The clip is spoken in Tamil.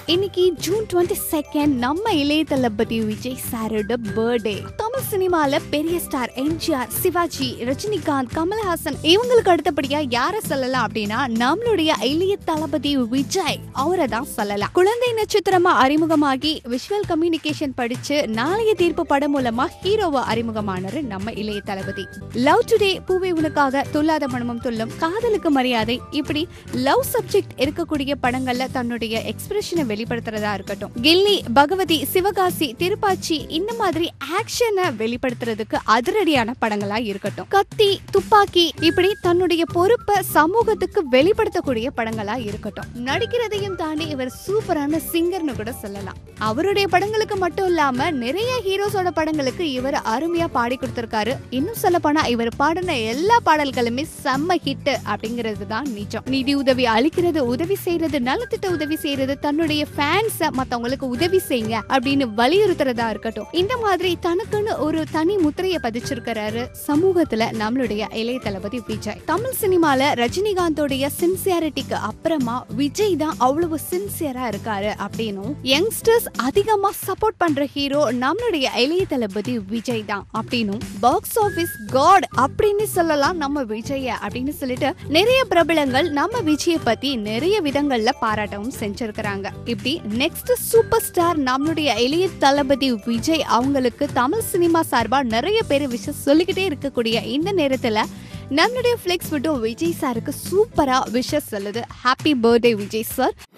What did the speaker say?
இன்னைக்கு ஜூன் டுவெண்ட்டி செகண்ட் நம்ம இளைய தளபதி விஜய் சாரோட பர்த்டே தமிழ் சினிமால பெரிய ஸ்டார் எம்ஜிஆர் சிவாஜி ரஜினிகாந்த் கமல்ஹாசன் இவங்களுக்கு அடுத்தபடியா யார சொல்லலாம் அப்படின்னா நம்மளுடைய இளைய தளபதி விஜய் அவரை தான் சொல்லலாம் குழந்தை நட்சத்திரமா அறிமுகமாகி விஷுவல் கம்யூனிகேஷன் படிச்சு நாளைய தீர்ப்பு படம் மூலமா ஹீரோவா அறிமுகமானாரு நம்ம இளைய தளபதி லவ் டுடே பூவை உனக்காக துல்லாத மனமும் துல்லும் காதலுக்கு மரியாதை இப்படி லவ் சப்ஜெக்ட் இருக்கக்கூடிய படங்கள்ல தன்னுடைய எக்ஸ்பிரஷனை வெளிப்படுத்துறதா இருக்கட்டும் கில்லி பகவதி சிவகாசி திருப்பாச்சி இந்த மாதிரி ஆக்ஷனை வெளிப்படுத்துறதுக்கு அதிரடியான படங்களா இருக்கட்டும் கத்தி துப்பாக்கி இப்படி தன்னுடைய பொறுப்பை சமூகத்துக்கு வெளிப்படுத்தக்கூடிய படங்களா இருக்கட்டும் நடிக்கிறதையும் தாண்டி இவர் சூப்பரான சிங்கர்னு கூட சொல்லலாம் அவருடைய படங்களுக்கு மட்டும் இல்லாம நிறைய ஹீரோஸோட படங்களுக்கு இவர் அருமையா பாடி கொடுத்திருக்காரு இன்னும் சொல்ல போனா இவர் பாடின எல்லா பாடல்களுமே செம்ம ஹிட் அப்படிங்கிறது தான் நிஜம் நிதி உதவி அளிக்கிறது உதவி செய்யறது நலத்திட்ட உதவி செய்யறது தன்னுடைய ஃபேன்ஸ மத்தவங்களுக்கு உதவி செய்யுங்க அப்படின்னு வலியுறுத்துறதா இருக்கட்டும் இந்த மாதிரி தனக்குன்னு ஒரு தனி முத்திரையை பதிச்சிருக்கிறாரு சமூகத்துல நம்மளுடைய இளைய தளபதி விஜய் தமிழ் சினிமால ரஜினிகாந்தோடைய சின்சியாரிட்டிக்கு அப்புறமா விஜய் தான் அவ்வளவு சின்சியரா இருக்காரு அப்படின்னும் யங்ஸ்டர்ஸ் அதிகமா சப்போர்ட் பண்ற ஹீரோ நம்மளுடைய இளைய தளபதி விஜய் தான் அப்படின்னும் பாக்ஸ் ஆபீஸ் காட் அப்படின்னு சொல்லலாம் நம்ம விஜய அப்படின்னு சொல்லிட்டு நிறைய பிரபலங்கள் நம்ம விஜய பத்தி நிறைய விதங்கள்ல பாராட்டவும் செஞ்சிருக்கிறாங்க இப்படி நெக்ஸ்ட் சூப்பர் ஸ்டார் நம்மளுடைய இளைய தளபதி விஜய் அவங்களுக்கு தமிழ் சினிமா சார்பா நிறைய பேர் விஷயம் சொல்லிக்கிட்டே இருக்கக்கூடிய இந்த நேரத்துல நம்மளுடைய ஃபிளெக்ஸ் விட்டோ விஜய் சாருக்கு சூப்பரா விஷஸ் சொல்லுது ஹாப்பி பர்த்டே விஜய் சார்